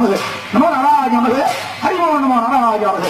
நமது நமோ நாராஜ நமது ஹரிமோ நமோ நாராஜ நமது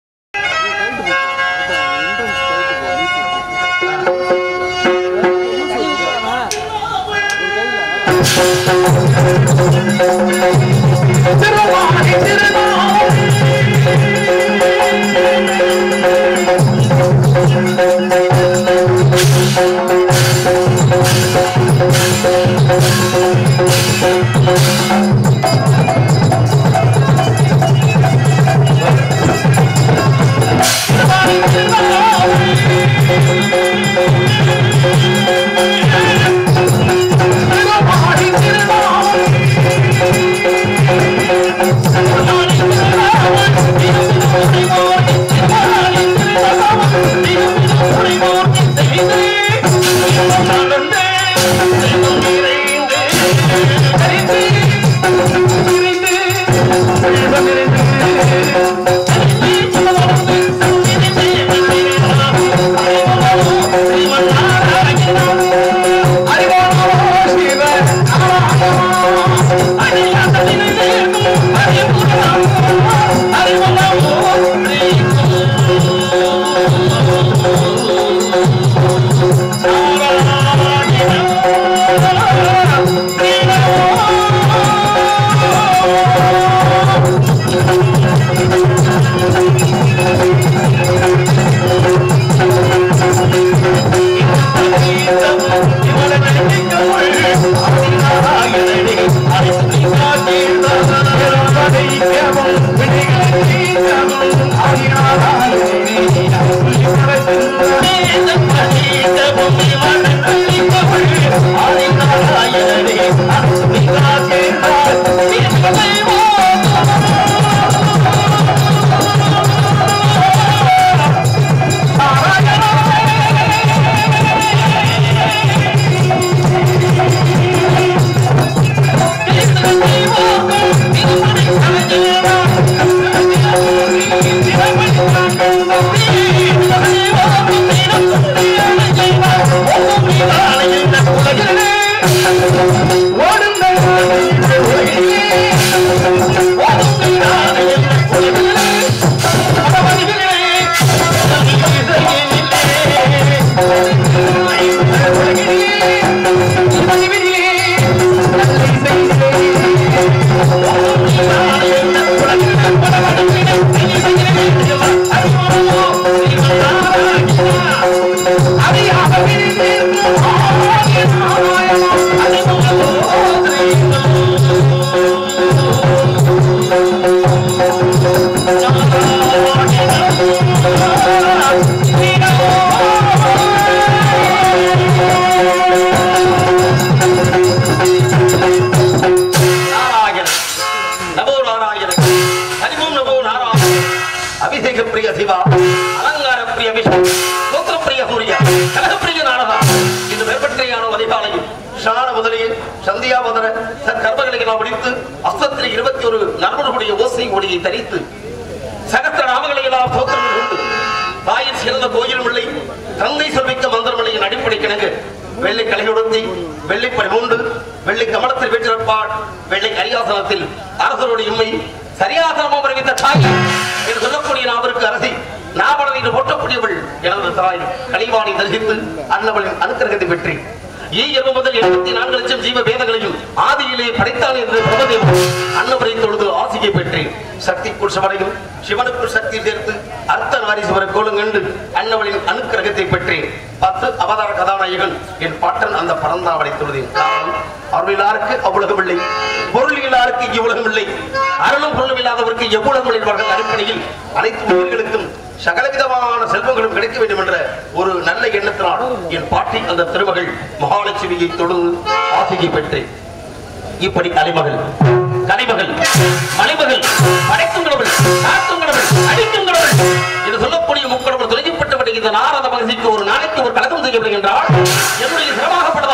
நாராயண நமோ நாராயண ஹரிமோம் நமோ நாராயண அபிஷேக பிரிய சிவா அலங்கார பிரிய விஷ்ணு சூத்திர பிரிய சூரிய கனக பிரிய நாரதா இந்த மேற்பற்றையான அதிகாலையில் ஷான முதலிய சந்தியா முதல தன் கர்மங்களை எல்லாம் முடித்து அஸ்தத்தில் இருபத்தி ஒரு நண்பர்களுடைய ஓசை ஒளியை தரித்து சகத்திர நாமங்களை எல்லாம் சோத்திரங்கள் உண்டு தாயின் சிறந்த கோயில் பிள்ளை தந்தை சொல்விக்க மந்திரமலையின் அடிப்படை கிணங்கு வெள்ளை கலையுடத்தி வெள்ளை பரிமூண்டு வெள்ளை கமலத்தில் வீற்றிருப்பாள் வெள்ளை அரியாசனத்தில் அரசருடைய உண்மை சரியாசனமும் அறிவித்த தாய் என்று சொல்லக்கூடிய நாவருக்கு அரசி நாவலனை ஓட்டக்கூடியவள் எனது தாய் கலைவாணி தரிசித்து அன்னவளின் அனுக்கிரகத்தை பெற்றி ஈ இரவு முதல் எழுபத்தி நான்கு லட்சம் ஜீவ வேதங்களையும் ஆதியிலே படைத்தான் என்று பிரபதேவன் அன்னவரை தொழுது ஆசியை பெற்றேன் சக்திக்குள் சிவனையும் சிவனுக்குள் சக்தி சேர்த்து அர்த்த நாரீஸ்வர கோலம் கண்டு அன்னவளின் அனுக்கிரகத்தை பெற்றேன் பத்து அவதார கதாநாயகன் என் பாட்டன் அந்த பரந்தாவளை தொழுதேன் காரணம் அருளிலாருக்கு அவ்வுலகம் இல்லை பொருளிலாருக்கு இவ்வுலகம் இல்லை அருளும் பொருளும் இல்லாதவருக்கு எவ்வுலகம் என்பவர்கள் அடிப்படையில் அனைத்து உயிர்களுக்கும் சகலவிதமான செல்வங்களும் கிடைக்க வேண்டும் என்ற ஒரு நல்ல எண்ணத்தினால் என் பாட்டி அந்த திருமகள் மகாலட்சுமியை தொழுது ஆசையை பெற்றேன் இப்படி அலைமகள் கலைமகள் மலைமகள் படைக்குங்கிறவள் காத்துங்கிறவள் அடிக்குங்கிறவள் என்று சொல்லக்கூடிய முக்கடவுள் தொலைக்கப்பட்டவரை இந்த நாரத மகிழ்ச்சிக்கு ஒரு நாளைக்கு ஒரு கலகம் செய்யப்படுகின்றால் என்னுடைய சிரமாகப்பட்டது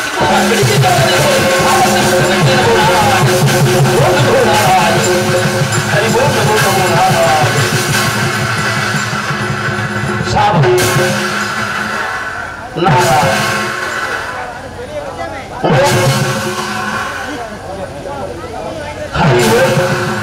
ஆயிரத்தி சாபம் நாராயண ஹரி ஓம்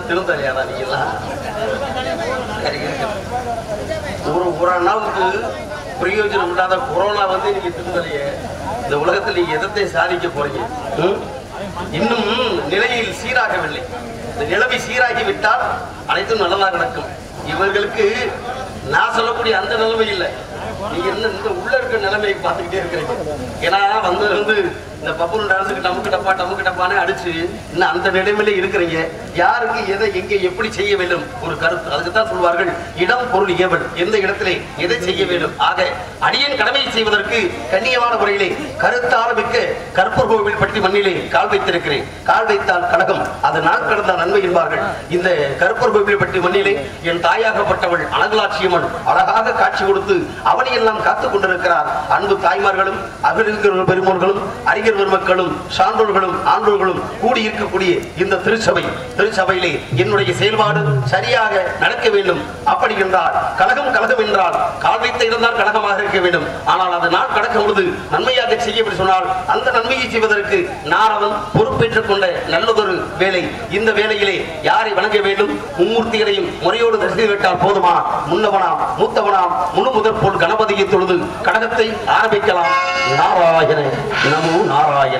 திருந்தலையாடா நீ எல்லாம் சரி, இருக்கு. ஒரு ஒரு அண்ணாவுக்கு பிரயோஜனம் இல்லாத கொரோனா வந்து நீங்க திருந்தலையே இந்த உலகத்தில் நீங்க எதத்தை சாதிக்க போறீங்க ம்? இன்னும் நிலையில் சீராகவில்லை இந்த நிலைமை சீராகி விட்டால் அனைத்தும் நல்லதாக நடக்கும் இவர்களுக்கு நான் சொல்லக்கூடிய அந்த நிலைமை இல்லை நீங்க என்ன இந்த உள்ள இருக்க நிலைமையை பார்த்துக்கிட்டே இருக்கிறீங்க ஏன்னா வந்து வந்து இந்த பப்புன் டான்ஸுக்கு டமுக்கு டப்பா டமுக்கு டப்பானே அடிச்சு இன்னும் அந்த நிலைமையில இருக்கிறீங்க யாருக்கு எதை எங்கே எப்படி செய்ய வேண்டும் ஒரு கருத்து அதுக்கு தான் சொல்வார்கள் இடம் பொருள் ஏவல் எந்த இடத்திலே எதை செய்ய வேண்டும் ஆக அடியன் கடமையை செய்வதற்கு கண்ணியமான முறையிலே கருத்தால மிக்க கற்பர் கோவில் பற்றி மண்ணிலே கால் வைத்திருக்கிறேன் கால் வைத்தால் கழகம் அது நாள் கடந்த நன்மை என்பார்கள் இந்த கருப்பர் கோவில் பற்றி மண்ணிலே என் தாயாகப்பட்டவள் அனகலாட்சியம்மன் அழகாக காட்சி கொடுத்து அவனையெல்லாம் காத்துக் கொண்டிருக்கிறார் அன்பு தாய்மார்களும் அகிலிருக்கிற பெருமோர்களும் அறிஞர் பெருமக்களும் சான்றோர்களும் ஆண்டோர்களும் கூடி இருக்கக்கூடிய இந்த திருச்சபை திருச்சபையிலே என்னுடைய செயல்பாடு சரியாக நடக்க வேண்டும் அப்படி என்றால் கழகம் கழகம் என்றால் கால் வைத்த இடம்தான் கழகமாக இருக்க வேண்டும் ஆனால் அது நாள் கடக்கும் பொழுது நன்மையாக செய்ய வேண்டும் சொன்னால் அந்த நன்மையை செய்வதற்கு நாரதன் பொறுப்பேற்றுக் கொண்ட நல்லதொரு வேலை இந்த வேலையிலே யாரை வணங்க வேண்டும் மும்மூர்த்திகளையும் முறையோடு தரிசி விட்டால் போதுமா முன்னவனாம் மூத்தவனாம் முழு முதற் போல் கணபதியை தொழுது கடகத்தை ஆரம்பிக்கலாம் நாராயண நமோ நாராயண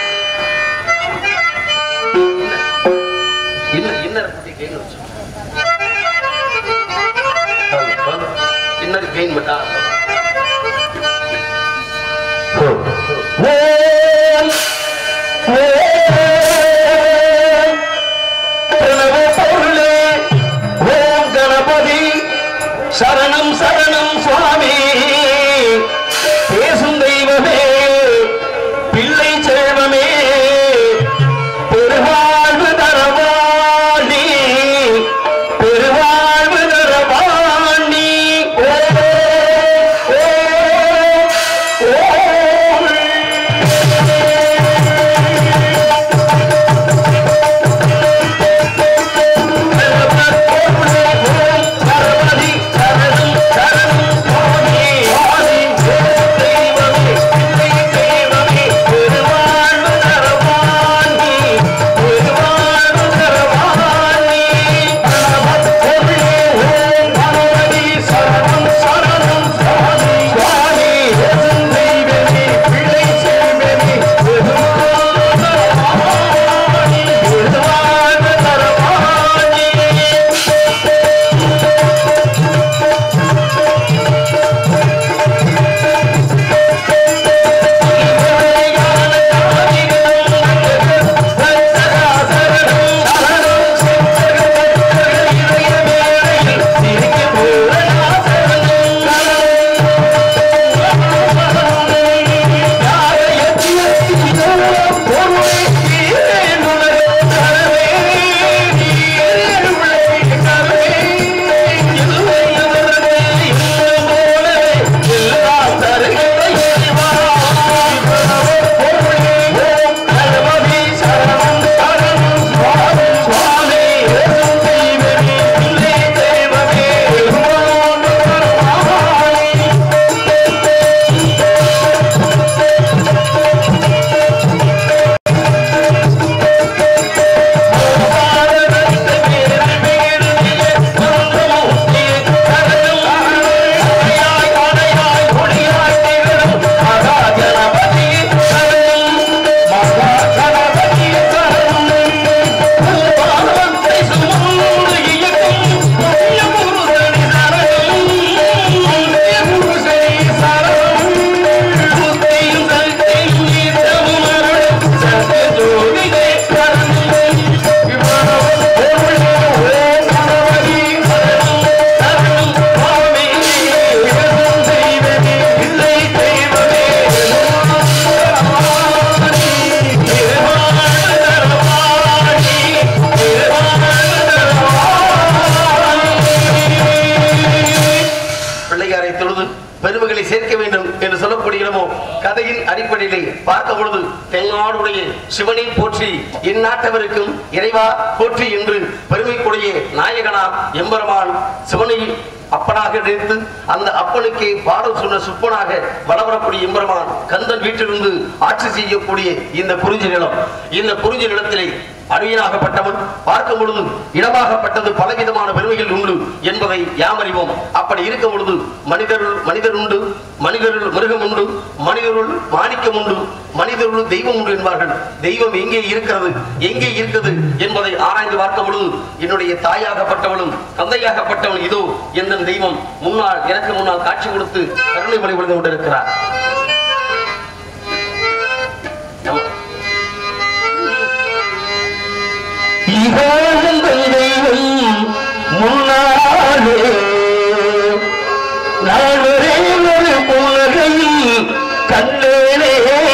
இன்ன- இன்னர் பத்தி கெயின் வச்சு. போதும், போதும். இன்னர் கெயின் மட்டும் ஆ, ஓம் ஓம் பிரணவ பொருளே ஓம் கணபதி சரணம் சரணம் சுவாமி பேசும் தெய்வமே பிள்ளை செல்வமே பெருவாழ்வு தரவாணி பெருவாழ்வு தரவாணி ஓம் ஓம் ஓம் பிள்ளையாரை தொழுது பெருமைகளை சேர்க்க வேண்டும் என்று சொல்லக்கூடிய இடமோ கதையின் அடிப்படையிலே பார்க்க பொழுது தென்னாடுடைய சிவனை போற்றி இந்நாட்டவருக்கும் இறைவா போற்றி என்று பெருமைக்குடைய நாயகனார் எம்பெருமான் சிவனை அப்பனாக நினைத்து அந்த அப்பனுக்கே பாடல் சொன்ன சுப்பனாக வளவரக்கூடிய எம்பெருமான் கந்தன் வீட்டிலிருந்து ஆட்சி செய்யக்கூடிய இந்த குறிஞ்சி நிலம் இந்த குறிஞ்சி நிலத்திலே அடியனாகப்பட்டவன் பார்க்கும் பொழுது இடமாகப்பட்டது பலவிதமான பெருமைகள் உண்டு என்பதை யாம் அறிவோம் அப்படி இருக்கும் பொழுது மனிதருள் மனிதர் உண்டு மனிதருள் மிருகம் உண்டு மனிதருள் மாணிக்கம் உண்டு மனிதருள் தெய்வம் உண்டு என்பார்கள் தெய்வம் எங்கே இருக்கிறது எங்கே இருக்கிறது என்பதை ஆராய்ந்து பார்க்கும் பொழுது என்னுடைய தாயாகப்பட்டவளும் தந்தையாகப்பட்டவன் இதோ எந்த தெய்வம் முன்னால் எனக்கு முன்னால் காட்சி கொடுத்து கருணை மொழி விழுந்து கொண்டிருக்கிறார் நம்ம- இகழ்ந்த தெய்வம் முன்னாலே நான் ஒரே ஒரு புலகையில் கண்டேனே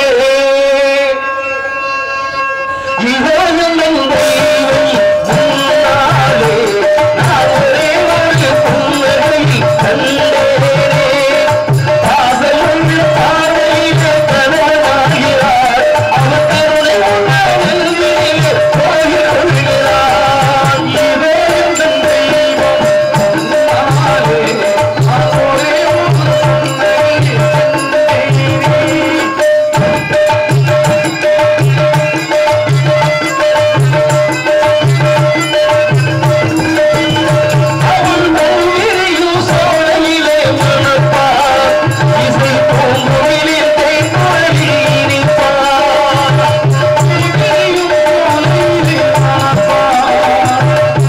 இகழ்ந்த தெய்வம் முன்னாலே நான் ஒரே ஒரு புலகையில் கண்டேனே பாசமுள்ள பார்வையிலே கனவாகிறார் அவர் கருணை உள்ள நெஞ்சிலே கோயில் கொள்கிறார் இவே எந்தன் தெய்வம் முன்னாலே நான் ஒரே ஒரு புலகையில் கண்டேனே அவன் மண்ணிலையும் சோலையிலே மணப்பார் இசை பூங்குயிலில் தேன்குழலில் இனிப்பார் மண்ணிலையும் சோலையிலே மணப்பார்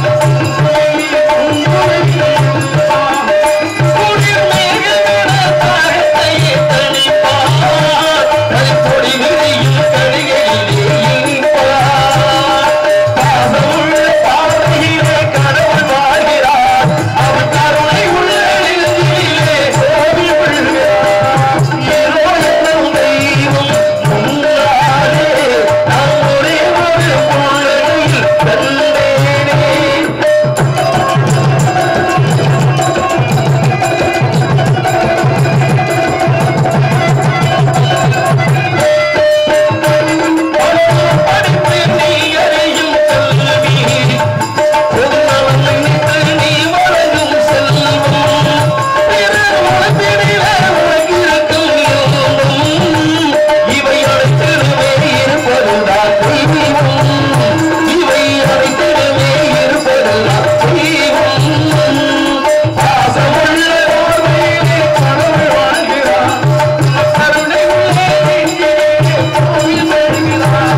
குளிர் மேகமென தாகத்தையே தணிப்பார் கருப்பொடி விரையில் கடிகையிலே இனிப்பார் பாசமுள்ள பார்வையிலே கடவுள் வாழ்கிறார் அவர் கருணை உள்ள நெஞ்சிலே கோவி விழுகிறார் ஏதோ என்னும் தெய்வம் முன்னாலே நான் ஒரே ஒரு புள்ளையில் கண்டேனே படிப்பு நீ அறியும் கல்வி பொதுநலம் நினைத்து நீ வழங்கும் செல்வம் பிறர் உலகினிலே உலகிருக்கும் யோகம் இவை அனைத்திலுமே இருப்பதுதான் தெய்வம் இவை அனைத்திலுமே இருப்பதுதான் தெய்வம் பாசமுள்ள பார்வையிலே கடவுள் வாழ்கிறார் கருணை உள்ள நெஞ்சிலே கோவில் பெறுகிறார்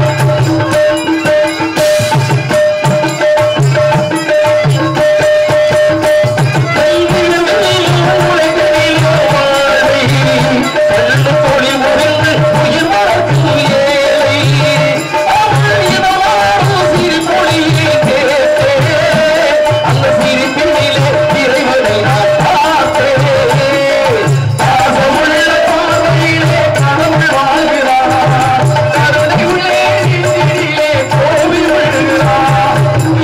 கோவில் விழுகிறார்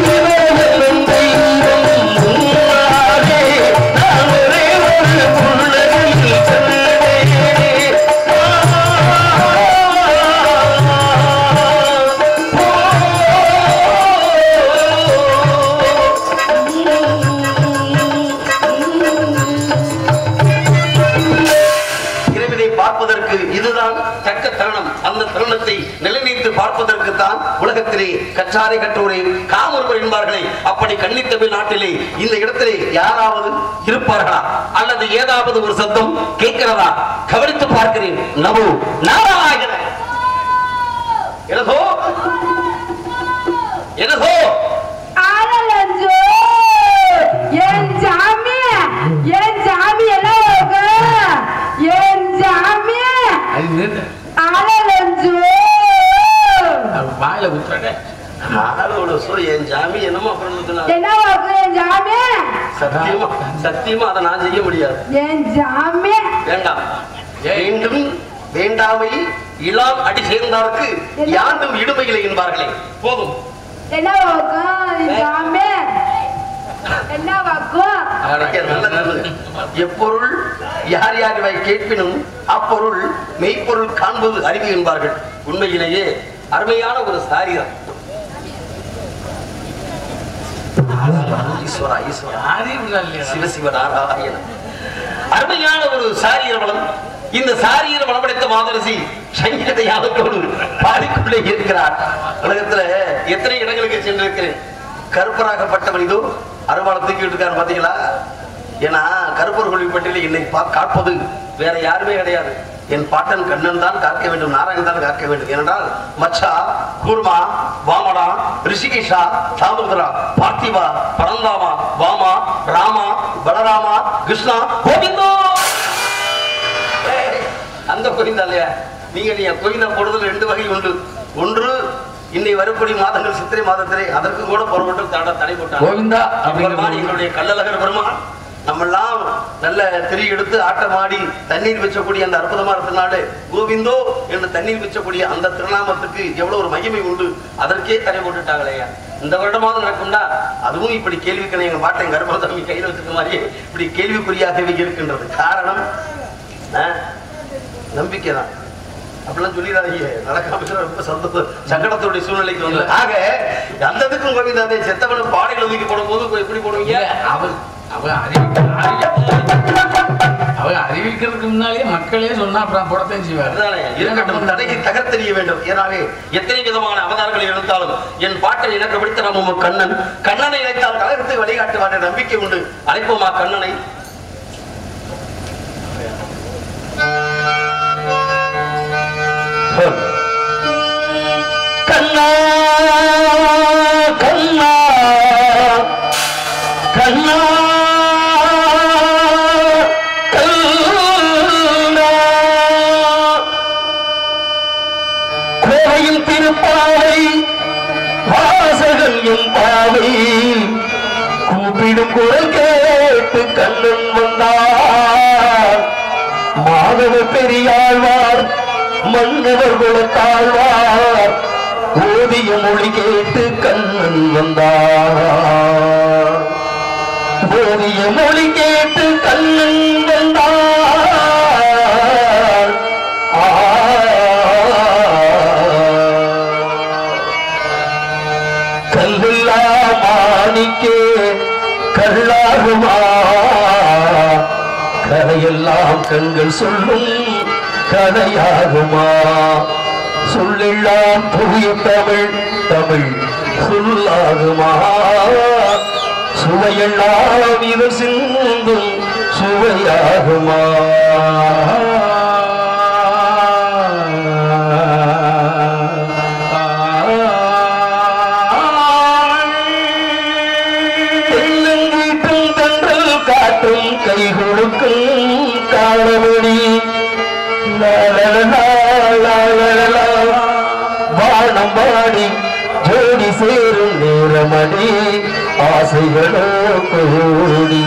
இறைவனை பார்ப்பதற்கு இதுதான் தக்க தருணம் அந்த தருணத்தை நிலைநிறுத்து பார்ப்பதற்கு தான் உலகத்திலே கற்றாரை கற்றோரை காமொருவர் என்பார்களே அப்படி கன்னித்தமிழ் நாட்டிலே இந்த இடத்திலே யாராவது இருப்பார்களா அல்லது ஏதாவது ஒரு சத்தம் கேட்கிறதா கவனித்து பார்க்கிறேன் நமோ நாராயண எனதோ எனதோ ஆனலஞ்சு என் சாமி என் சாமி என்ன இருக்கு என் சாமி ஆனலஞ்சு வாயில ஊத்துறேன் ஆளோட சொல் என் ஜாமி என்னமோ அப்புறம் ஊத்துனா. என்ன இருக்கு என் சாமி சத்தியமா சத்தியமா அதை நான் செய்ய முடியாது என் சாமி வேண்டாம் வேண்டும் வேண்டாமை இலாம் அடி சேர்ந்தாருக்கு யாண்டும் இடுமையில்லை என்பார்களே போதும் என்ன இருக்கு என் சாமி என்ன வாக்கும் ஐயா, நல்ல நல்லது. எப்பொருள் யார் யார் இவை கேட்பினும் அப்பொருள் மெய்ப்பொருள் காண்பது அறிவு என்பார்கள் உண்மையிலேயே அருமையான ஒரு சாரிதான் ஈஸ்வரா ஈஸ்வரா யாரையும் இப்படிதான் இல்லையா சிவசிவ நாராயணன் அருமையான ஒரு சாரியவளம் இந்த சாரியில் வளப்படைத்த மாதரசி சங்கீத யாகத்தோடு பாடிக்கொண்டே இருக்கிறார் உலகத்துல எத்தனை இடங்களுக்கு சென்றிருக்கிறேன் கருப்பராகப்பட்டவன் இதோ அருவாளை தூக்கிட்டு இருக்காரு பாத்தீங்களா ஏன்னா கருப்பர் கொள்கை பட்டியலில் என்னை பா- காப்பது வேற யாருமே கிடையாது என் பாட்டன் கண்ணன் தான் காக்க வேண்டும் நாராயணன் தான் காக்க வேண்டும் ஏனென்றால் மச்சா கூர்மா வாமடா ரிஷிகேஷா தாமோதரா பார்த்திவா பரந்தாமா வாமா ராமா பலராமா கிருஷ்ணா கோவிந்தோ ஏய், அந்த கோவிந்தா இல்லையா நீங்க நீங்க கோவிந்தா போடுறதுல ரெண்டு வகை உண்டு ஒன்று இன்னை வரக்கூடிய மாதங்கள் சித்திரை மாதத்திலே அதற்கு கூட புறப்பட்டு தடை தடை போட்டாங்க கோவிந்தா அப்படிங்கிற பெருமான் எங்களுடைய கள்ளழகர் பெருமான் நம்மெல்லாம் நல்ல திரி எடுத்து ஆட்டமாடி தண்ணீர் வச்சக்கூடிய அந்த அற்புதமான திருநாடு கோவிந்தோ என்று தண்ணீர் வச்சக்கூடிய அந்த திருநாமத்துக்கு எவ்வளவு ஒரு மகிமை உண்டு அதற்கே தடை போட்டுட்டாங்களேயா இந்த வருடமாவது நடக்கும்னா அதுவும் இப்படி கேள்விக்கணை எங்க பாட்டன் கர்ப்பசாமி கையில் வச்சிருக்க மாதிரியே இப்படி கேள்விக்குறியாகவே இருக்கின்றது காரணம் ஆ, நம்பிக்கை தான் அப்படிலாம் சொல்லிடாதீங்க நடக்காம இருந்தா ரொம்ப சந்தோஷம் சங்கடத்துடைய சூழ்நிலைக்கு வந்து ஆக அந்த இதுக்கும் கோவிந்தாதே செத்தவனு பாடையில் ஒதுக்கி போடும்போது எப்படி போடுவீங்க அவ அவ அறிவிக்க அவ அறிவிக்கிறதுக்கு முன்னாலே மக்களே சொன்னா அப்புறம் போடத்தான் செய்வார் அதுதானே இருக்கட்டும் தடையை தகர்த்தெறிய வேண்டும் ஏனாவே எத்தனை விதமான அவதாரங்களை எடுத்தாலும் என் பாட்டை எனக்கு பிடித்த நம்ம கண்ணன் கண்ணனை இணைத்தால் கழகத்தை வழிகாட்டுவார் என்ற நம்பிக்கை உண்டு அழைப்போமா கண்ணனை கண்ணா கண்ணா கண்ணா கண்ணா கோவையில் திருப்பாவை வாசகன் என் பாவை கூப்பிடும் குரல் கேட்டு கண்ணன் வந்தார் மாதவ பெரியாழ்வார் மன்னவர் குலத்தாழ்வார் ஓதிய மொழி கேட்டு கண்ணன் வந்தார் ஓதிய மொழி கேட்டு கண்ணன் வந்தார் ஆ கல்லில்லா மாணிக்கே கல்லாகுமா கதையெல்லாம் கண்கள் சொல்லும் கதையாகுமா சொல்லெல்லாம் புதிய தமிழ் தமிழ் சொல்லாகுமா சுவையெல்லாம் இது சிந்தும் சுவையாகுமா தென்னங்கீட்டும் தன்றல் காட்டும் கை கொடுக்கும் காலமணி லாலலலா, லாலலலா, வானம் பாடி ஜோடி சேரும் நேரமணி ஆசைகளோ கோடி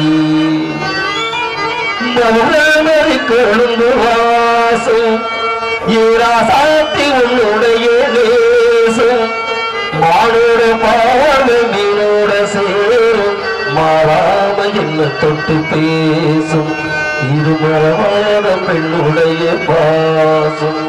மௌனமணி கொழுந்து வாசம் ஈராசாத்தி உன்னுடைய நேசம் மானோட பாவ மீனோட சேரும் மாறாம என்ன தொட்டு பேசும் இது மரமான பெண்ணுடைய பாசம்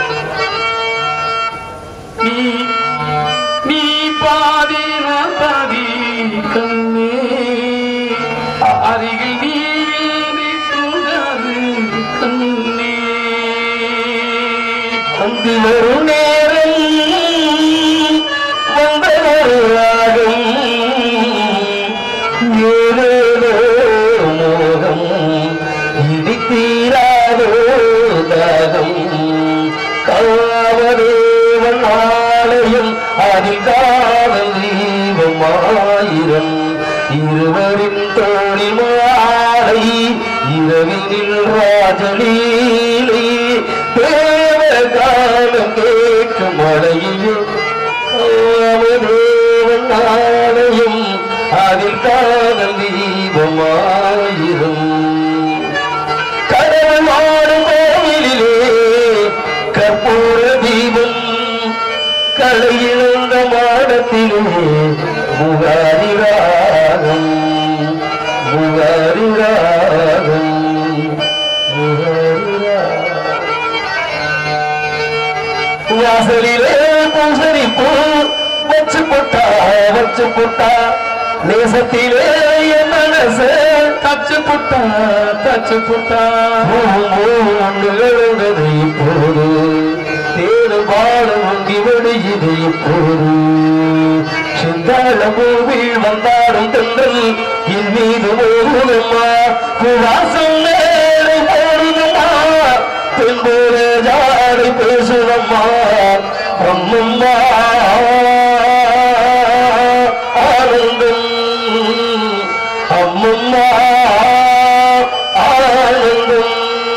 நீ நீ பாதி நான் பாதி கண்ணே அருகில் நீ நீ தூங்காது கண்ணே வந்து வரும் நேரம் வந்த ராகம் ஏதேதோ மோகம் இடித்தீராதோ தாகம் காவதேவன் ஆலயம் அதில் காதல் தீபம் ஆயிரம் இருவரின் தோழி மாலை இரவினில் ராஜலீலை தேவ காலம் கேட்கும் மழையில் காமதேவன் ஆலயம் அதில் காதல் தீபமாயிரும் கடவுள் வாழும் கோவிலிலே கற்பூர தீபம் கலையிழந்த மாடத்திலே முகாரி ராகம் முகாரி ராகம் முகாரி ராகம் வாசலிலே பூசரி பூ வச்சு போட்டா வச்சு போட்டா நேசத்திலே என் மனச தச்சு புட்டா தச்சு புட்டா எழுந்ததை இப்போது தேடு பாட முங்கி வெடியதை இப்போது சிந்தாள பூவில் வந்தாடும் தென்றல் என் மீது ஓடுதம்மா குவாசம் நேரு போடுதம்மா பெண் போல ஜாடி பேசுதம்மா அம்மம்மா ஆனந்தம் அம்மம்மா ஆனந்தம்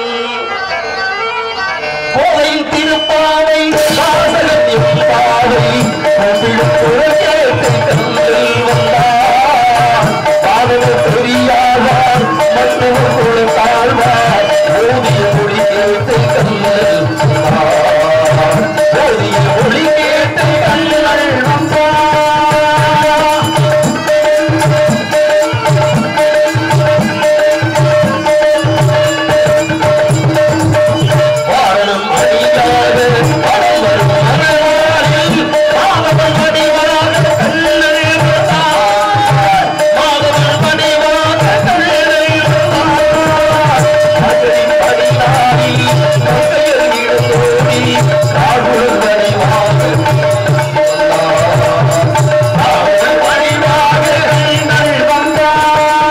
கோவையின் திருப்பாவை வாசகத்தின் பாவை கோவிலும் குழந்தை கண்ணில் வந்தார் பாடல் தெரியாதார் மற்றவர் கூட தாழ்வார் ஓதிய மொழி கேட்டு கண்ணில் வந்தார் ஓதிய மொழி கேட்டு கண்ணில் வந்தார் வாரணம் அடிக்காத படம் வரும் மனவாளில் மாதவன் மடிவாக கண்ணனை வந்தார். மாதவன் மடிவாக கண்ணனை வந்தார். மகளின் படியாரி, மங்கையர் இடந்தோடி, காடுகள் வடிவாக வந்தார். காடுகள் வடிவாக கண்ணனை வந்தார்.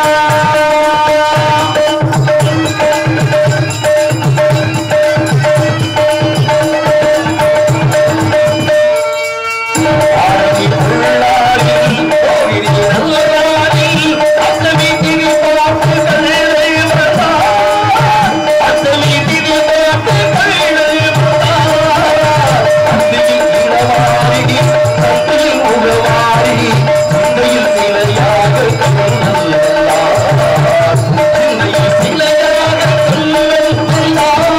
ஆரதி உள்ளாரி கோவிடி நல்லவாரி அத்தமி திரி பார்த்து கண்ணை வந்தார் அத்தமி திரி பார்த்து கண்ணை வந்தார் அந்தியில் இளவாரி சந்தையில் முகவாரி சிந்தையில் சிலையாக கண்ணல் வந்தார் சிந்தையில் சிலையாக கண்ணல் வந்தார்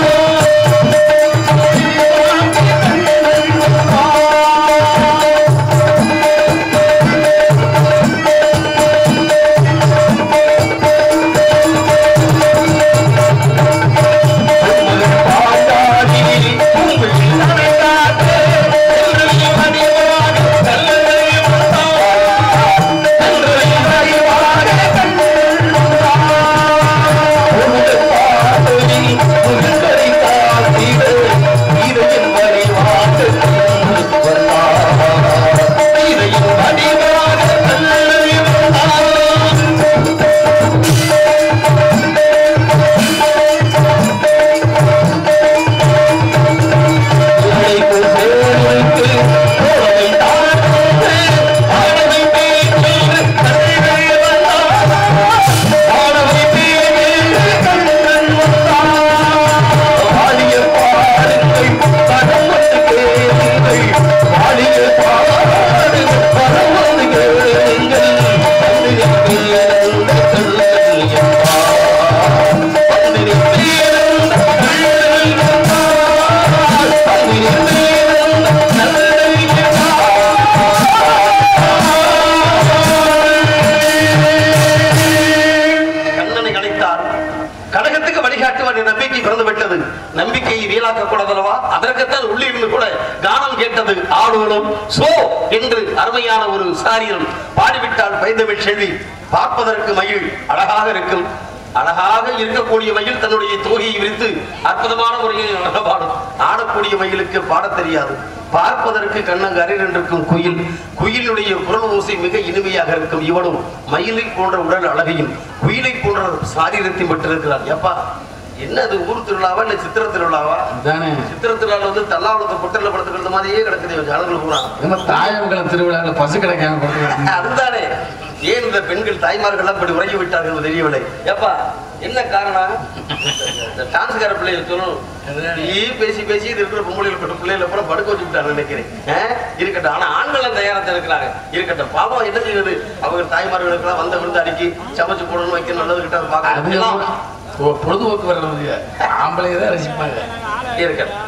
கண்ணனை அழைத்தார் கடகத்துக்கு வழிகாட்டுவார் என்ற நம்பிக்கை பிறந்து விட்டது நம்பிக்கையை வீணாக்க கூடாதல்லவா அதற்குத்தான் உள்ளிருந்து கூட கானம் கேட்டது ஆடுவனும் சோ என்று அருமையான ஒரு சாரியன் பாடிவிட்டால் பயந்தமிழ் செல்வி பார்ப்பதற்கு மயில் அழகாக இருக்கும் அழகாக இருக்கக்கூடிய மயில் தன்னுடைய தோகையை விரித்து அற்புதமான முறையில் நடனப்பாடும் ஆடக்கூடிய மயிலுக்கு பாடத் தெரியாது பார்ப்பதற்கு கண்ணங்கரில் இருக்கும் குயில் குயிலுடைய குரல் ஓசை மிக இனிமையாக இருக்கும் இவனும் மயிலை போன்ற உடல் அழகையும் குயிலை போன்ற சாரீரத்தையும் பெற்றிருக்கிறான் எப்பா என்ன அது ஊர் திருவிழாவா இல்ல சித்திர திருவிழாவா தானே சித்திர திருவிழாவில் வந்து தல்லாவளத்தை பொட்டல்ல படுத்துக்கிறது மாதிரியே கிடக்குது ஜனங்கள் பூரா நம்ம தாயமங்கலம் திருவிழாவில் பசு கிடைக்காம கொடுத்து அதுதானே ஏன் இந்த பெண்கள் தாய்மார்கள் எல்லாம் இப்படி உறங்கி விட்டார்கள் என்று தெரியவில்லை ஏப்பா என்ன காரணம் இந்த டான்ஸ்கார பிள்ளைகள் சொல்லணும் நீ பேசி பேசி இது இருக்கிற பொம்பளைகள் பட்ட பிள்ளைகளை கூட படுக்க வச்சு விட்டாங்க நினைக்கிறேன் ஆ? இருக்கட்டும் ஆனா ஆண்கள் தயாரத்தை இருக்கிறாங்க இருக்கட்டும் பாவம் என்ன செய்யுது அவங்க தாய்மார்களுக்கு எல்லாம் வந்த விருந்து அடிக்கி சமைச்சு போடணும் வைக்க நல்லது கிட்ட அது பார்க்க எல்லாம் பொ- பொழுதுபோக்கு வர்றது ஆம்பளை தான் ரசிப்பாங்க இருக்கட்டும்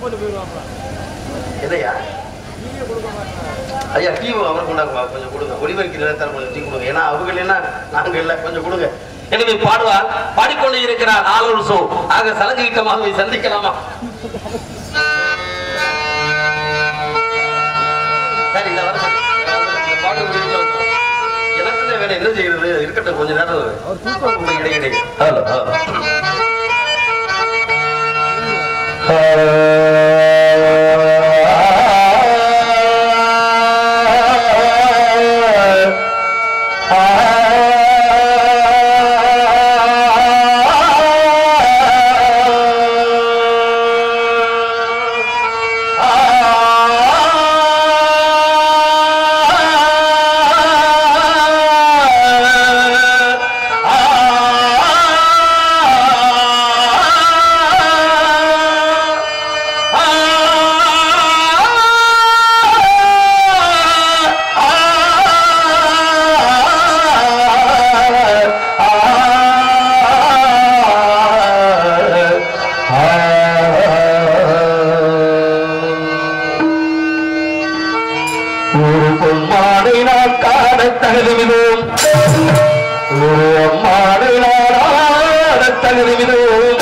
எதையா ஐயா டீ அவர் கொண்டாங்க கொஞ்சம் கொடுங்க ஒளிபரப்பு நிலையத்தார் கொஞ்சம் டீ கொடுங்க ஏன்னா அவங்க என்ன நாங்க இல்ல கொஞ்சம் கொடுங்க எனவே பாடுவார் பாடிக்கொண்டே இருக்கிறார் ஆளுநர் சோ ஆக சலங்கிட்ட மாதவை சந்திக்கலாமா சரி இந்த வர இந்த பாட்டு முடிஞ்சு வந்துரும். எனக்குள்ள வேற என்ன செய்யறது இருக்கட்டும் கொஞ்ச நேரம் உங்க இடையிடையே ஹலோ ஒரு பொன்மானை நான் காண தகுதிவிதோம் ஒரு அம்மானை நான் ஆட தகுதிவிதோம்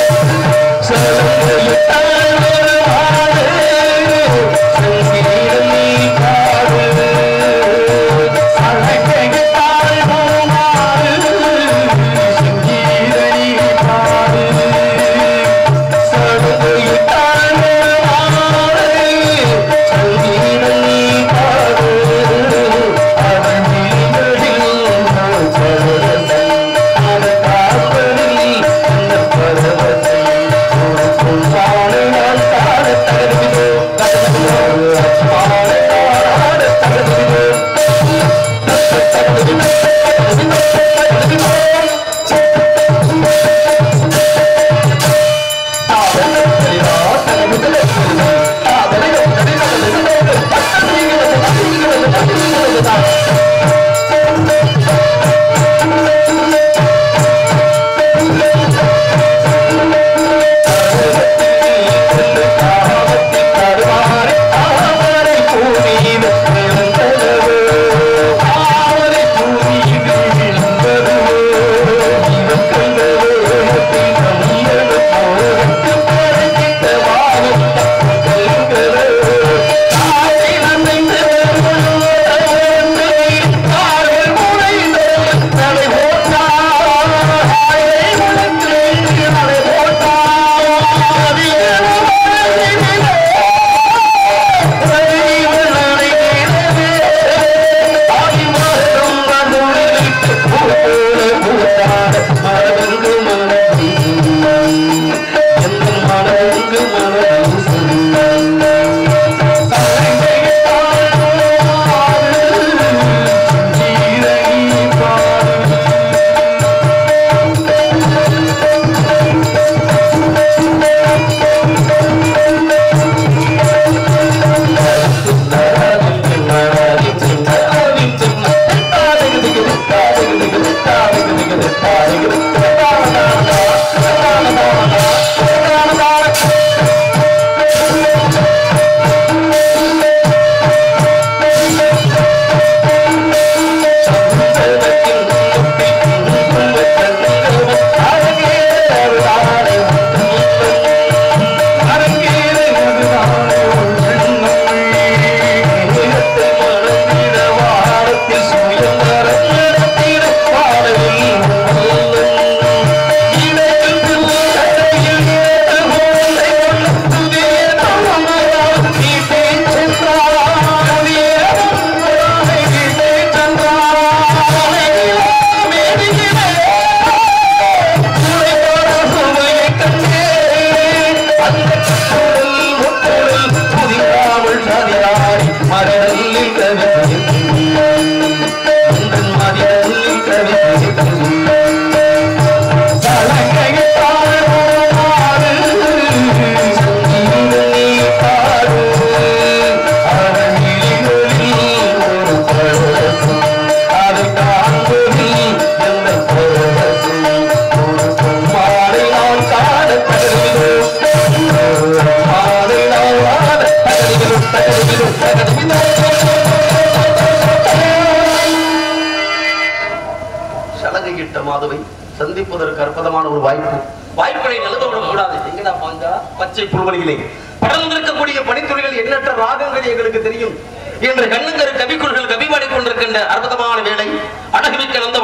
சலங்கையிட்ட மாதவை சந்திப்பதற்கு அற்புதமான ஒரு வாய்ப்பு வாய்ப்பினை நழுவவிடக் கூடாது எங்கடா பாஞ்சா பச்சை புல்வெளியிலே படர்ந்திருக்கக்கூடிய பனித்துளிகள் எண்ணற்ற ராகங்கள் எங்களுக்கு தெரியும் என்று கண்ணுங்கரு கவிக்குள்கள் கவி கொண்டிருக்கின்ற அற்புதமான வேலை அழகுமிக்க நந்தவனம்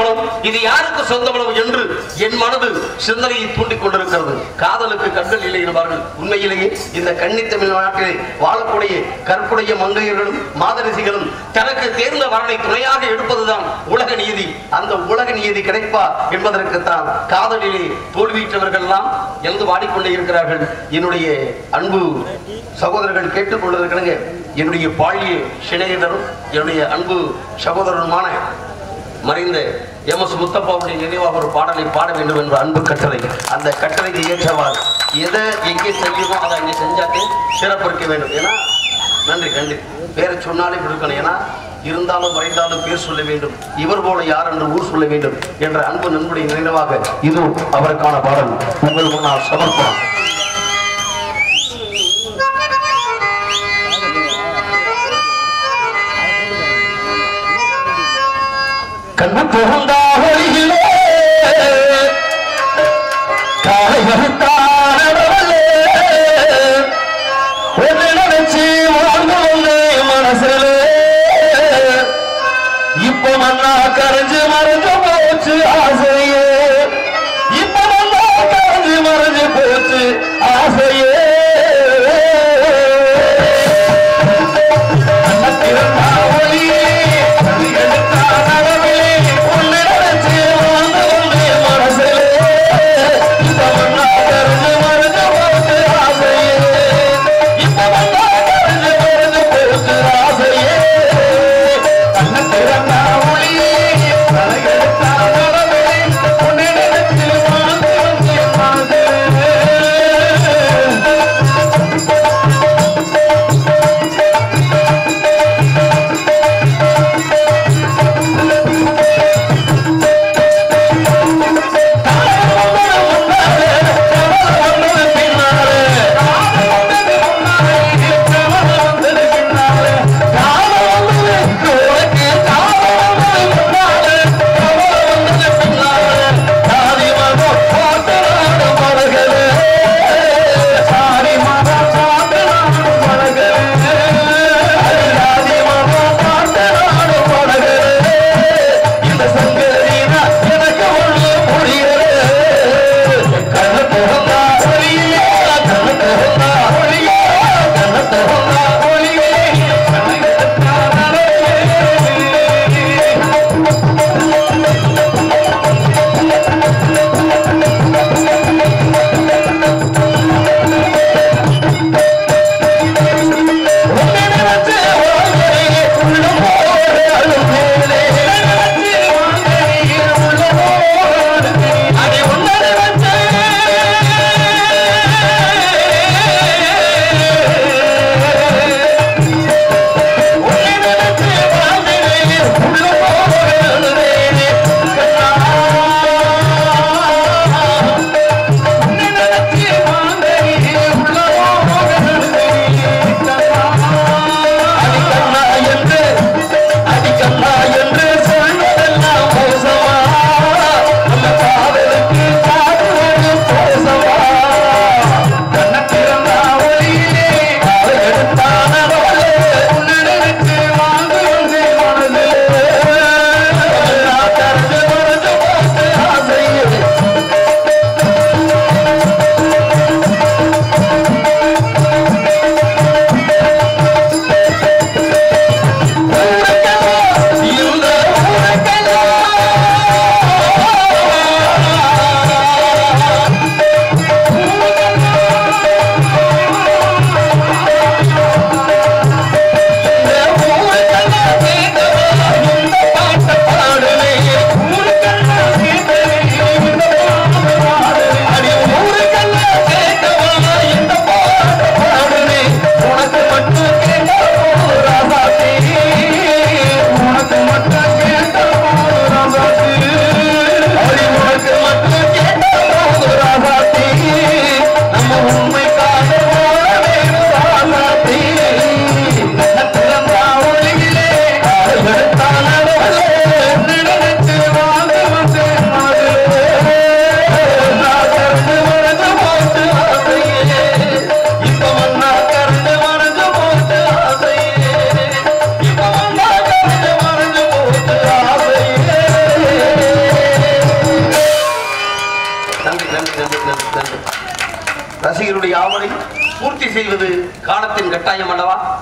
இது யாருக்கு சொந்தமளவு என்று என் மனது சிந்தனையை தூண்டிக் கொண்டிருக்கிறது காதலுக்கு கண்கள் இல்லை என்பார்கள் உண்மையிலேயே இந்த கன்னி தமிழ்நாட்டிலே வாழக்கூடிய கற்புடைய மங்கையர்களும் மாதரிசிகளும் தனக்கு தேர்ந்த வரனை துணையாக எடுப்பதுதான் உலக நீதி அந்த உலக நீதி கிடைப்பா என்பதற்குத்தான் காதலிலே தோல்வியிட்டவர்கள் எல்லாம் எழுந்து வாடிக்கொண்டே இருக்கிறார்கள் என்னுடைய அன்பு சகோதரர்கள் கேட்டுக்கொண்டிருக்கிறாங்க என்னுடைய பாழிய சிநேகிதரும் என்னுடைய அன்பு சகோதரருமான மறைந்த எம் எஸ் முத்தப்பாவுடைய நினைவாக ஒரு பாடலை பாட வேண்டும் என்ற அன்பு கட்டளை அந்த கட்டளைக்கு ஏற்றவாறு எதை எங்கே செய்யணுமோ அதை அங்கே செஞ்சாக்கே சிறப்பிருக்க வேண்டும் ஏன்னா நன்றி நன்றி பேரை சொன்னாலே இருக்கணும் ஏன்னா இருந்தாலும் மறைந்தாலும் பேர் சொல்ல வேண்டும் இவர் போல யார் என்று ஊர் சொல்ல வேண்டும் என்ற அன்பு நண்புடைய நினைவாக இது அவருக்கான பாடல் உங்கள் முன்னால் சமர்ப்பணம் கண்ணு புகுந்தா ஒளியிலே காலை வகுத்தானவளே ஒன்று நினைச்சு வாழ்ந்து வந்தே மனசிலே இப்ப மண்ணா கரைஞ்சு மறைஞ்சு போச்சு ஆசையே இப்ப மண்ணா கரைஞ்சு மறைஞ்சு போச்சு ஆசையே கண்ணத்திருந்தா ஒளியே, கண்ணெடுத்தா நனவிலே, உன்னிடம்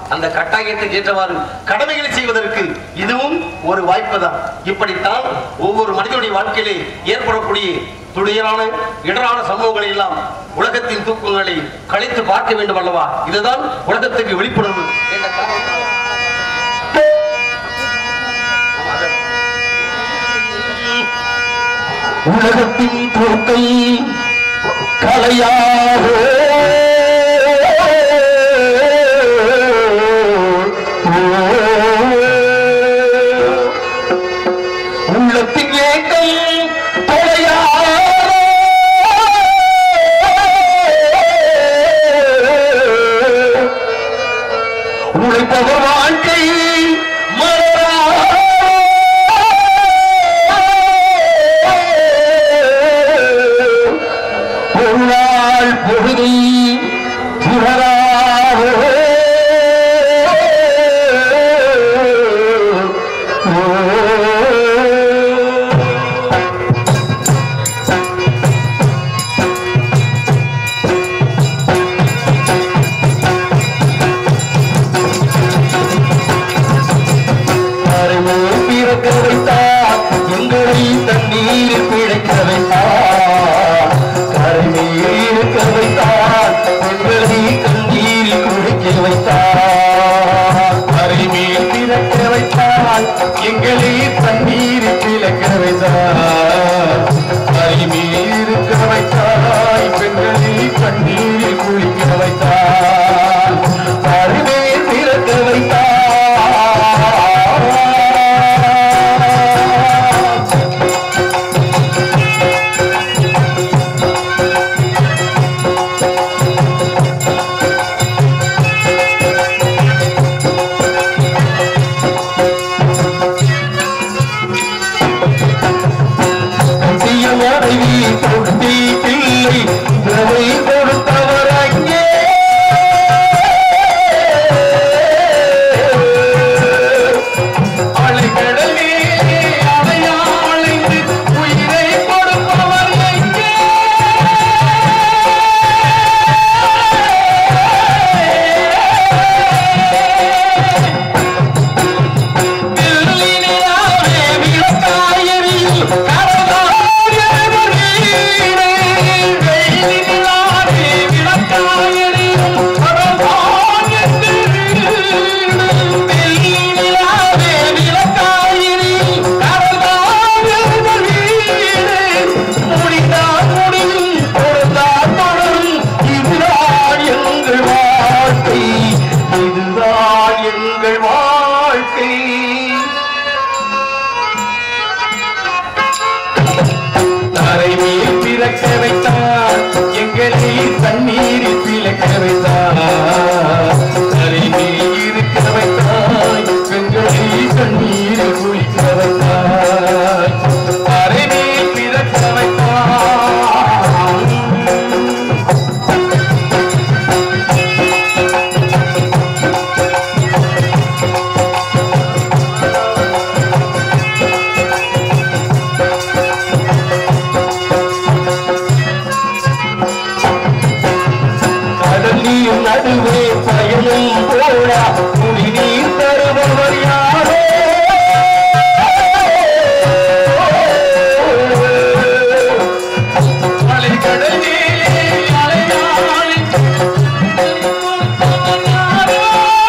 அந்த கட்டாயத்துக்கு ஏற்றவாறு கடமைகளை செய்வதற்கு இதுவும் ஒரு வாய்ப்பு தான் இப்படித்தான் ஒவ்வொரு மனிதனுடைய வாழ்க்கையிலே ஏற்படக்கூடிய துடியரான இடரான சம்பவங்களை எல்லாம் உலகத்தின் தூக்கங்களை கழித்து பார்க்க வேண்டும் அல்லவா இதுதான் உலகத்துக்கு விழிப்புணர்வு என்ற காரணத்தால் உலகத்தின் தூக்கை கலையாக உள்ளத்தின் ஏக்கம் தொலையாக உழைப்பவர் வாழ்க்கை ஒரு நாள் பொழுதை புகழாக மறைமூர் பிறக்க வைத்தார் எங்களை தண்ணீரில் பிழைக்க வைத்தார் கரைமீர் இருக்க வைத்தார் எங்களை கண்ணீரில் குளிக்க வைத்தார் கரைமீர் பிறக்க வைத்தார் எங்களை தண்ணீரில் பிழைக்க வைத்தார் கரைமீர் இருக்க வைத்தாய் பெண்களை கண்ணீரில் குளிக்க வைத்தார் கரைமீர் பிறக்க வைத்தார் கட்டிய மனைவி கொடுத்தி பிள்ளை உறவை கொடுத்தவர் அங்கே அலைக்கடலே அலையாளைந்து உயிரை கொடுப்பவர் எங்கே வெள்ளினிலாவே விளக்காயரில் கரதாயவர் வீடு. வெள்ளினிலாவே விளக்காயரில் கரதாயவர் வீடு. வெள்ளினிலாவே விளக்காயரில் கரதாயவர் வீடு. முடிந்தால் முடியும், கொடுத்தால் தொடரும். இதுதான் எங்கள் வாழ்க்கை இதுதான் எங்கள் வாழ்க்கை தரை மேல் பிறக்க வைத்தார் எங்களை தண்ணீரில் பிளக்க வைத்தார் தரை மேல் இருக்க வைத்தாய் எங்களை கண்ணீரில் குளிக்க வைத்தாய் தரை மேல் பிறக்க வைத்தார் கடலின் நடுவே பயணம் போடா குடிநீர் தருபவர் யாரோ அலைக்கடலிலே அலையாளி கொடுப்பவர் யாரோ?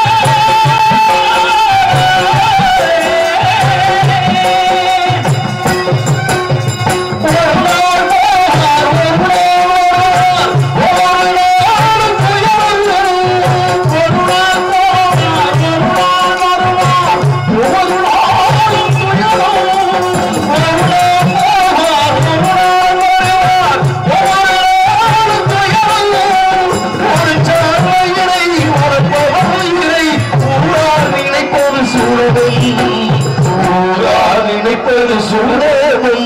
ஒரு நாள் போவார், ஒரு நாள் வருவார், ஒரு நாள் துயரம் வரும். ஒரு நாள் போவார், ஒரு நாள் வருவார், ஒரு நாளும் துயரம். ஒரு நாள் போவார், ஒரு நாள் வருவார், ஒரு நாளும் துயரம். ஒரு சார்வையினை, ஒரு பவயினை, ஊரார் நினைப்பது சூழலும் ஊரார் நினைப்பது சூழலும்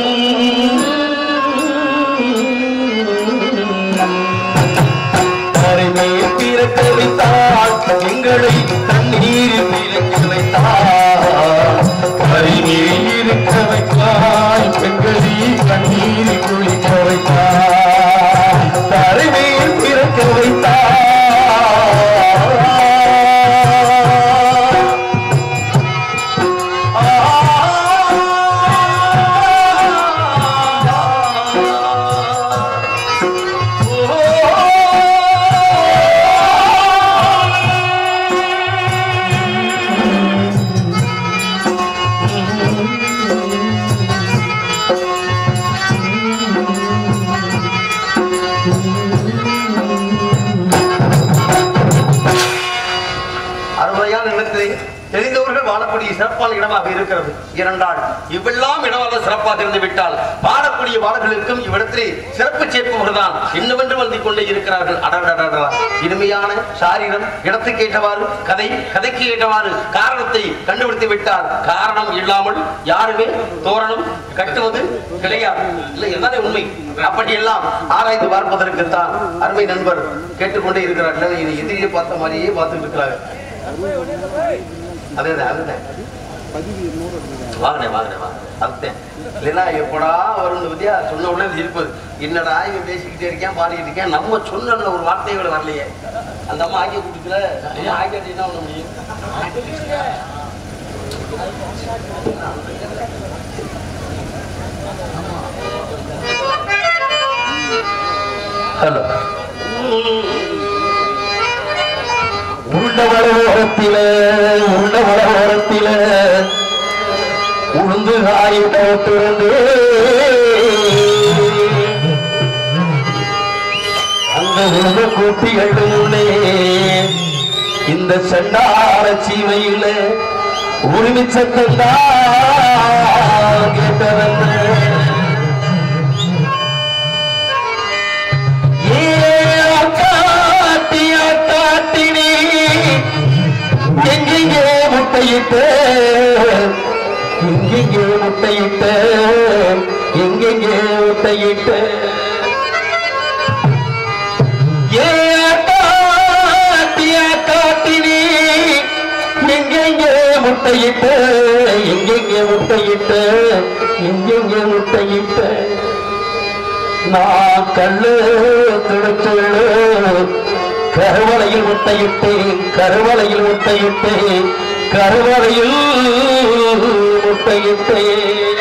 தரைமேல் பிறக்க வைத்தார் எங்களை தண்ணீரில் பிறக்க வைத்தார் தரைமேல் இருக்க வைத்தாய் பெண்களை கண்ணீரில் குளிக்க வைத்தார் தரைமேல் பிறக்க வைத்தார் அறுபதையான இடத்திலே தெரிந்தவர்கள் வாழக்கூடிய சிறப்பான இடமாக இருக்கிறது இரண்டாள் இவ்வெல்லாம் இடமாக சிறப்பாக இருந்து விட்டால் வாழக்கூடிய வாழர்களுக்கும் இவ்விடத்திலே சிறப்பு சேர்ப்பவர்கள் தான் இன்னவென்று வந்து கொண்டே இருக்கிறார்கள் அடடடடா இனிமையான சாரீரம் இடத்துக்கு ஏற்றவாறு கதை கதைக்கு ஏற்றவாறு காரணத்தை கண்டுபிடித்து விட்டால் காரணம் இல்லாமல் யாருமே தோரணம் கட்டுவது கிடையாது இல்லை இதுதானே உண்மை அப்படியெல்லாம் ஆராய்ந்து பார்ப்பதற்குத்தான் அருமை நண்பர் கேட்டுக்கொண்டே இருக்கிறார் இல்லை, இது எதிரியை பார்த்த மாதிரியே பார்த்துட்டு இருக்கிறாங்க அதேதான் அதுதான் வாங்கினேன் வாங்கினேன் வாங்க அதுதான் இல்லைன்னா எப்படா வரும் பத்தியா சொன்ன உடனே இது இருப்பது என்னடா இவன் பேசிக்கிட்டே இருக்கேன் பாடிக்கிட்டு இருக்கேன் நம்ம சொன்ன ஒரு வார்த்தைகள் வரலையே அந்த அம்மா ஆக்கிய கொடுக்கல அம்மா ஆக்கிட்டு என்ன பண்ண முடியும் ஹலோ உருண்டவள ஓரத்தில உருண்டவள ஓரத்தில உளுந்து காய் போட்டிருந்து அந்த உருவ கூட்டிகள் முன்னே இந்த சண்டார சீமையில உரிமை சத்தம் தான் கேட்டதென்று எங்கெங்கே முட்டையிட்டு எங்கெங்கே முட்டையிட்டு எங்கெங்கே முட்டையிட்டு ஏ ஆட்டாட்டியா காட்டினி எங்கெங்கே முட்டையிட்டு எங்கெங்கே முட்டையிட்டு எங்கெங்கே முட்டையிட்டு நான் கல்லு துடுத்துள்ளு கருவலையில் முட்டையிட்டேன் கருவலையில் முட்டையிட்டேன் கருவலையில் முட்டையிட்டேன்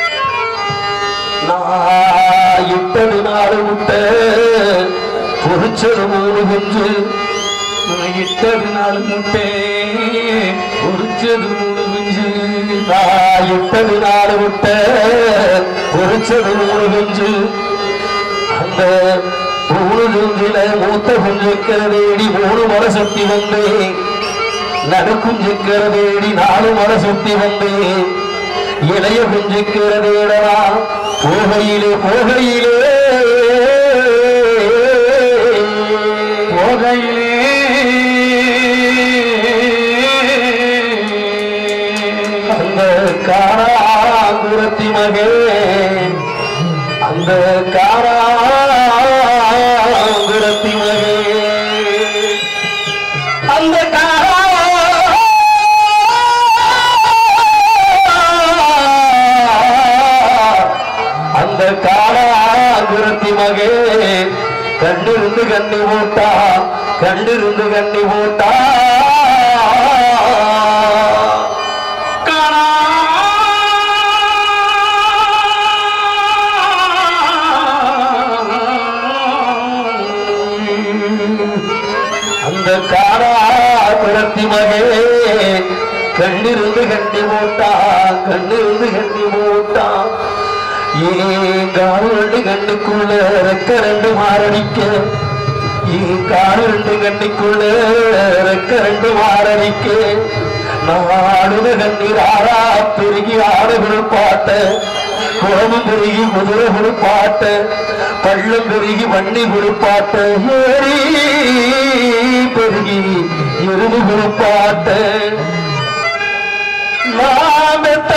நான் இட்டது நாலு முட்டை பொறிச்சது மூணு குஞ்சு நான் இட்டது நாலு முட்டை பொறிச்சது மூணு குஞ்சு நான் இட்டது நாலு முட்டை பொறிச்சது மூணு குஞ்சு அந்த மூணு குஞ்சில மூத்த குஞ்சுக்கிறதேடி மூணு மர சுத்தி வந்தேன் நடு குஞ்சுக்கிறதேடி நாலு மர சுத்தி வந்தேன் இளைய குஞ்சுக்கிறதேடா போகையிலே போகையிலே போகையிலே அந்த காராங்குரத்தி மகே அந்த காராங்குரத்தி மகே அந்த அந்த காலாகுரத்தி மகே கண்டிருந்து கண்ணி போட்டா கண்டிருந்து கண்ணி போட்டா காணா அந்த காரா குரத்தி மகே கண்ணிருந்து கண்டி போட்டா கண்ணிருந்து கண்டி போட்டா ஏன் காடு ரெண்டு கண்ணுக்குள்ள ரெக்க ரெண்டு மாரடிக்க ஏன் காடு ரெண்டு கண்ணுக்குள்ள ரெக்க ரெண்டு மாரடிக்க நாடுத கண்ணீர் ஆறா பெருகி ஆடு விழுப்பாட்ட குளமும் பெருகி குதிரை விழுப்பாட்ட பள்ளம் பெருகி வண்டி விழுப்பாட்ட ஏறி பெருகி எருது விழுப்பாட்ட நாமத்த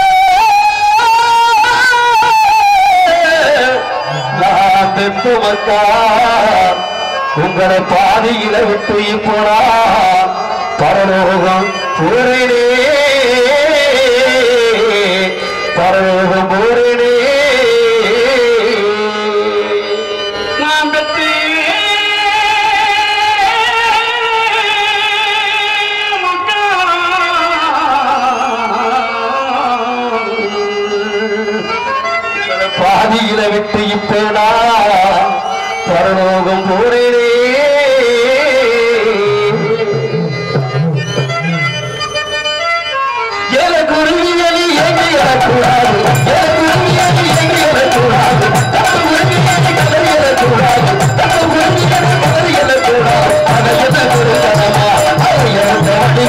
நான் பெற்றுமக்கா உங்களை பாதியில விட்டு போனா பரலோகம் பூரணே பரலோகம் பூரணே நான் பெற்று பாதியில விட்டு இப்பேனா பரலோகம் போறேனே ஏல குருவியலி எங்க எழக்கூடாது ஏல குருவியலி எங்க எழக்கூடாது தப்பு குருவியலி கதறி எழக்கூடாது தப்பு குருவியலி கதறி எழக்கூடாது அதை என்ன குருதனமா அதை எழுந்த வழி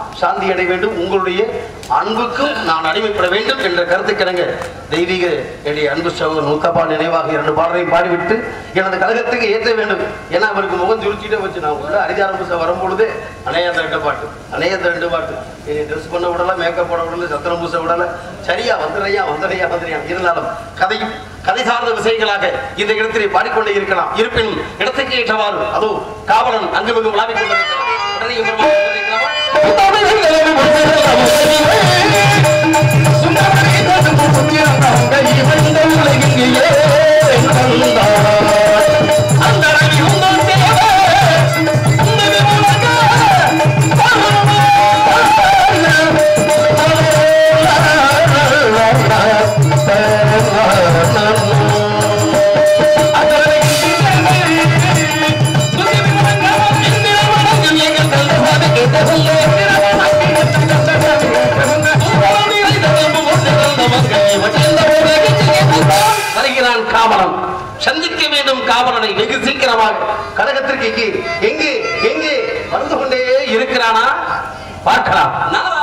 சாந்தி அடைய வேண்டும் உங்களுடைய அன்புக்கும் நான் அடிமைப்பட வேண்டும் என்ற கருத்துக்கிணங்க தெய்வீக என்னுடைய அன்பு சகோதரர் நூத்தப்பா நினைவாக இரண்டு பாடலையும் பாடிவிட்டு எனது கழகத்துக்கு ஏற்ற வேண்டும் ஏன்னா அவருக்கு முகம் சுருச்சிட்டே வச்சு நான் உள்ள அரிதாரம் பூசை வரும்பொழுது அணைய அந்த ரெண்டு பாட்டு அணைய அந்த ரெண்டு பாட்டு ட்ரெஸ் பண்ண விடல மேக்கப் போட விடல சத்திரம் பூச விடல சரியா வந்துடையா வந்துடையா வந்துடையா இருந்தாலும் கதையும் கதை சார்ந்த விஷயங்களாக இந்த இடத்திலே பாடிக்கொண்டே இருக்கலாம் இருப்பினும் இடத்துக்கு ஏற்றவாறு அதோ காவலன் அங்குமிங்கும் விளாவிக் கொண்டிருக்கலாம் உடனே இவர் கொண்டிருக்கலாமா வருகிறான் காவலன் சந்திக்க வேண்டும் காவலனை வெகு சீக்கிரமாக கழகத்திற்கு எங்கே எங்கே எங்கே வந்து கொண்டே இருக்கிறானா பார்க்கலாம் நான்